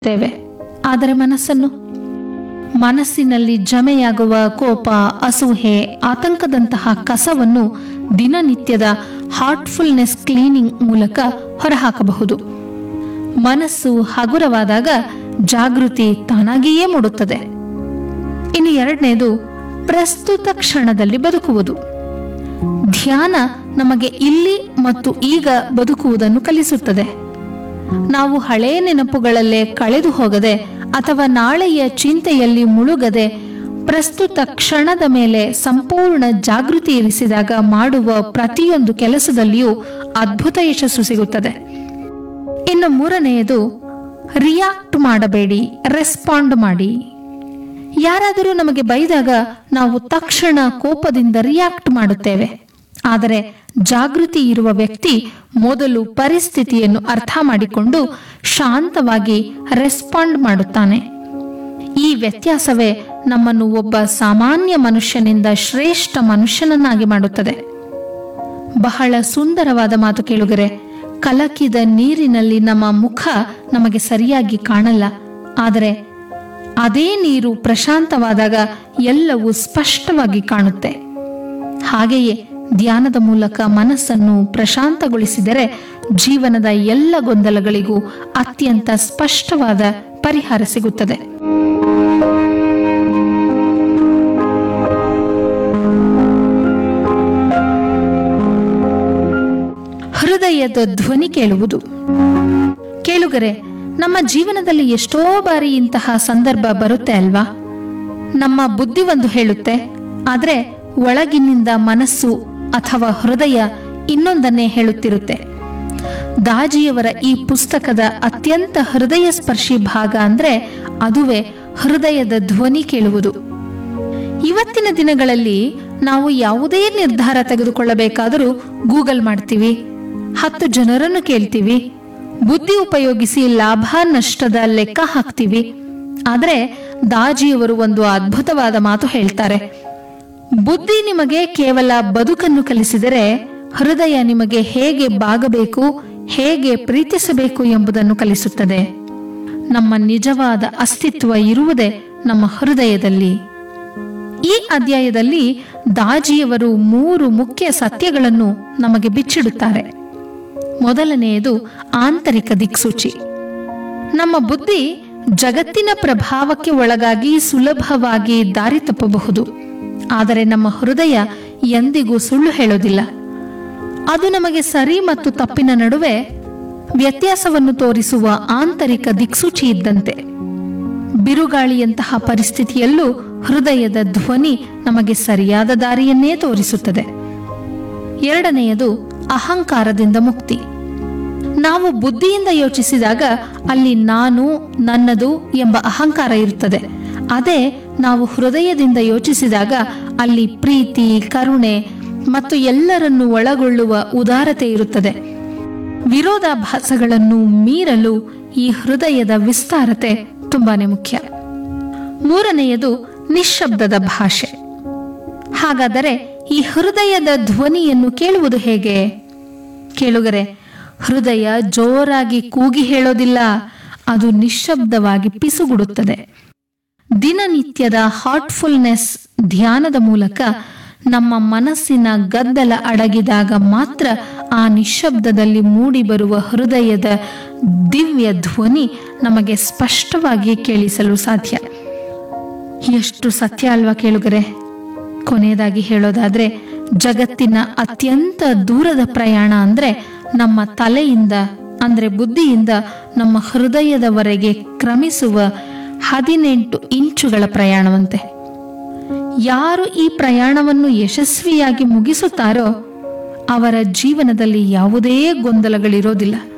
ಮಾಡುತ್ತೇವೆ ಆದರೆ ಮನಸ್ಸನ್ನು ಮನಸ್ಸಿನಲ್ಲಿ ಜಮೆಯಾಗುವ ಕೋಪ ಅಸೂಹೆ ಆತಂಕದಂತಹ ಕಸವನ್ನು ದಿನನಿತ್ಯದ ಹಾರ್ಟ್ಫುಲ್ನೆಸ್ ಕ್ಲೀನಿಂಗ್ ಮೂಲಕ ಹೊರಹಾಕಬಹುದು ಮನಸ್ಸು ಹಗುರವಾದಾಗ ಜಾಗೃತಿ ತಾನಾಗಿಯೇ ಮೂಡುತ್ತದೆ ಇನ್ನು ಎರಡನೇದು ಪ್ರಸ್ತುತ ಕ್ಷಣದಲ್ಲಿ ಬದುಕುವುದು ಧ್ಯಾನ ನಮಗೆ ಇಲ್ಲಿ ಮತ್ತು ಈಗ ಬದುಕುವುದನ್ನು ಕಲಿಸುತ್ತದೆ ನಾವು ಹಳೆಯ ನೆನಪುಗಳಲ್ಲೇ ಕಳೆದು ಹೋಗದೆ ಅಥವಾ ನಾಳೆಯ ಚಿಂತೆಯಲ್ಲಿ ಮುಳುಗದೆ ಪ್ರಸ್ತುತ ಕ್ಷಣದ ಮೇಲೆ ಸಂಪೂರ್ಣ ಜಾಗೃತಿ ಇರಿಸಿದಾಗ ಮಾಡುವ ಪ್ರತಿಯೊಂದು ಕೆಲಸದಲ್ಲಿಯೂ ಅದ್ಭುತ ಯಶಸ್ಸು ಸಿಗುತ್ತದೆ ಇನ್ನು ಮೂರನೆಯದು ರಿಯಾಕ್ಟ್ ಮಾಡಬೇಡಿ ರೆಸ್ಪಾಂಡ್ ಮಾಡಿ ಯಾರಾದರೂ ನಮಗೆ ಬೈದಾಗ ನಾವು ತಕ್ಷಣ ಕೋಪದಿಂದ ರಿಯಾಕ್ಟ್ ಮಾಡುತ್ತೇವೆ ಆದರೆ ಜಾಗೃತಿ ಇರುವ ವ್ಯಕ್ತಿ ಮೊದಲು ಪರಿಸ್ಥಿತಿಯನ್ನು ಅರ್ಥ ಮಾಡಿಕೊಂಡು ಶಾಂತವಾಗಿ ರೆಸ್ಪಾಂಡ್ ಮಾಡುತ್ತಾನೆ ಈ ವ್ಯತ್ಯಾಸವೇ ನಮ್ಮನ್ನು ಒಬ್ಬ ಸಾಮಾನ್ಯ ಮನುಷ್ಯನಿಂದ ಶ್ರೇಷ್ಠ ಮನುಷ್ಯನನ್ನಾಗಿ ಮಾಡುತ್ತದೆ ಬಹಳ ಸುಂದರವಾದ ಮಾತು ಕೇಳುಗರೆ ಕಲಕಿದ ನೀರಿನಲ್ಲಿ ನಮ್ಮ ಮುಖ ನಮಗೆ ಸರಿಯಾಗಿ ಕಾಣಲ್ಲ ಆದರೆ ಅದೇ ನೀರು ಪ್ರಶಾಂತವಾದಾಗ ಎಲ್ಲವೂ ಸ್ಪಷ್ಟವಾಗಿ ಕಾಣುತ್ತೆ ಹಾಗೆಯೇ ಧ್ಯಾನದ ಮೂಲಕ ಮನಸ್ಸನ್ನು ಪ್ರಶಾಂತಗೊಳಿಸಿದರೆ ಜೀವನದ ಎಲ್ಲ ಗೊಂದಲಗಳಿಗೂ ಅತ್ಯಂತ ಸ್ಪಷ್ಟವಾದ ಪರಿಹಾರ ಸಿಗುತ್ತದೆ ಹೃದಯದ ಧ್ವನಿ ಕೇಳುವುದು ಕೇಳುಗರೆ ನಮ್ಮ ಜೀವನದಲ್ಲಿ ಎಷ್ಟೋ ಬಾರಿ ಇಂತಹ ಸಂದರ್ಭ ಬರುತ್ತೆ ಅಲ್ವಾ ನಮ್ಮ ಬುದ್ಧಿ ಒಂದು ಹೇಳುತ್ತೆ ಆದ್ರೆ ಒಳಗಿನಿಂದ ಮನಸ್ಸು ಅಥವಾ ಹೃದಯ ಇನ್ನೊಂದನ್ನೇ ಹೇಳುತ್ತಿರುತ್ತೆ ದಾಜಿಯವರ ಈ ಪುಸ್ತಕದ ಅತ್ಯಂತ ಹೃದಯ ಸ್ಪರ್ಶಿ ಭಾಗ ಅಂದ್ರೆ ಅದುವೇ ಹೃದಯದ ಧ್ವನಿ ಕೇಳುವುದು ಇವತ್ತಿನ ದಿನಗಳಲ್ಲಿ ನಾವು ಯಾವುದೇ ನಿರ್ಧಾರ ತೆಗೆದುಕೊಳ್ಳಬೇಕಾದರೂ ಗೂಗಲ್ ಮಾಡ್ತೀವಿ ಹತ್ತು ಜನರನ್ನು ಕೇಳ್ತೀವಿ ಬುದ್ಧಿ ಉಪಯೋಗಿಸಿ ಲಾಭ ನಷ್ಟದ ಲೆಕ್ಕ ಹಾಕ್ತೀವಿ ಆದರೆ ದಾಜಿಯವರು ಒಂದು ಅದ್ಭುತವಾದ ಮಾತು ಹೇಳ್ತಾರೆ ಬುದ್ಧಿ ನಿಮಗೆ ಕೇವಲ ಬದುಕನ್ನು ಕಲಿಸಿದರೆ ಹೃದಯ ನಿಮಗೆ ಹೇಗೆ ಬಾಗಬೇಕು ಹೇಗೆ ಪ್ರೀತಿಸಬೇಕು ಎಂಬುದನ್ನು ಕಲಿಸುತ್ತದೆ ನಮ್ಮ ನಿಜವಾದ ಅಸ್ತಿತ್ವ ಇರುವುದೇ ನಮ್ಮ ಹೃದಯದಲ್ಲಿ ಈ ಅಧ್ಯಾಯದಲ್ಲಿ ದಾಜಿಯವರು ಮೂರು ಮುಖ್ಯ ಸತ್ಯಗಳನ್ನು ನಮಗೆ ಬಿಚ್ಚಿಡುತ್ತಾರೆ ಮೊದಲನೆಯದು ಆಂತರಿಕ ದಿಕ್ಸೂಚಿ ನಮ್ಮ ಬುದ್ಧಿ ಜಗತ್ತಿನ ಪ್ರಭಾವಕ್ಕೆ ಒಳಗಾಗಿ ಸುಲಭವಾಗಿ ದಾರಿ ತಪ್ಪಬಹುದು ಆದರೆ ನಮ್ಮ ಹೃದಯ ಎಂದಿಗೂ ಸುಳ್ಳು ಹೇಳೋದಿಲ್ಲ ಅದು ನಮಗೆ ಸರಿ ಮತ್ತು ತಪ್ಪಿನ ನಡುವೆ ವ್ಯತ್ಯಾಸವನ್ನು ತೋರಿಸುವ ಆಂತರಿಕ ದಿಕ್ಸೂಚಿ ಇದ್ದಂತೆ ಬಿರುಗಾಳಿಯಂತಹ ಪರಿಸ್ಥಿತಿಯಲ್ಲೂ ಹೃದಯದ ಧ್ವನಿ ನಮಗೆ ಸರಿಯಾದ ದಾರಿಯನ್ನೇ ತೋರಿಸುತ್ತದೆ ಎರಡನೆಯದು ಅಹಂಕಾರದಿಂದ ಮುಕ್ತಿ ನಾವು ಬುದ್ಧಿಯಿಂದ ಯೋಚಿಸಿದಾಗ ಅಲ್ಲಿ ನಾನು ನನ್ನದು ಎಂಬ ಅಹಂಕಾರ ಇರುತ್ತದೆ ಅದೇ ನಾವು ಹೃದಯದಿಂದ ಯೋಚಿಸಿದಾಗ ಅಲ್ಲಿ ಪ್ರೀತಿ ಕರುಣೆ ಮತ್ತು ಎಲ್ಲರನ್ನು ಒಳಗೊಳ್ಳುವ ಉದಾರತೆ ಇರುತ್ತದೆ ವಿರೋಧಾಭಾಸಗಳನ್ನು ಮೀರಲು ಈ ಹೃದಯದ ವಿಸ್ತಾರತೆ ತುಂಬಾನೇ ಮುಖ್ಯ ಮೂರನೆಯದು ನಿಶ್ಶಬ್ದದ ಭಾಷೆ ಹಾಗಾದರೆ ಈ ಹೃದಯದ ಧ್ವನಿಯನ್ನು ಕೇಳುವುದು ಹೇಗೆ ಕೇಳುಗರೆ ಹೃದಯ ಜೋರಾಗಿ ಕೂಗಿ ಹೇಳೋದಿಲ್ಲ ಅದು ನಿಶ್ಶಬ್ದವಾಗಿ ಪಿಸುಗುಡುತ್ತದೆ ದಿನನಿತ್ಯದ ಹಾರ್ಟ್ಫುಲ್ನೆಸ್ ಧ್ಯಾನದ ಮೂಲಕ ನಮ್ಮ ಮನಸ್ಸಿನ ಗದ್ದಲ ಅಡಗಿದಾಗ ಮಾತ್ರ ಆ ನಿಶ್ಶಬ್ದದಲ್ಲಿ ಮೂಡಿಬರುವ ಹೃದಯದ ದಿವ್ಯ ಧ್ವನಿ ನಮಗೆ ಸ್ಪಷ್ಟವಾಗಿ ಕೇಳಿಸಲು ಸಾಧ್ಯ ಎಷ್ಟು ಸತ್ಯ ಅಲ್ವಾ ಕೇಳುಗರೆ ಕೊನೆಯದಾಗಿ ಹೇಳೋದಾದ್ರೆ ಜಗತ್ತಿನ ಅತ್ಯಂತ ದೂರದ ಪ್ರಯಾಣ ಅಂದ್ರೆ ನಮ್ಮ ತಲೆಯಿಂದ ಅಂದ್ರೆ ಬುದ್ಧಿಯಿಂದ ನಮ್ಮ ಹೃದಯದವರೆಗೆ ಕ್ರಮಿಸುವ ಹದಿನೆಂಟು ಇಂಚುಗಳ ಪ್ರಯಾಣವಂತೆ ಯಾರು ಈ ಪ್ರಯಾಣವನ್ನು ಯಶಸ್ವಿಯಾಗಿ ಮುಗಿಸುತ್ತಾರೋ ಅವರ ಜೀವನದಲ್ಲಿ ಯಾವುದೇ ಗೊಂದಲಗಳಿರೋದಿಲ್ಲ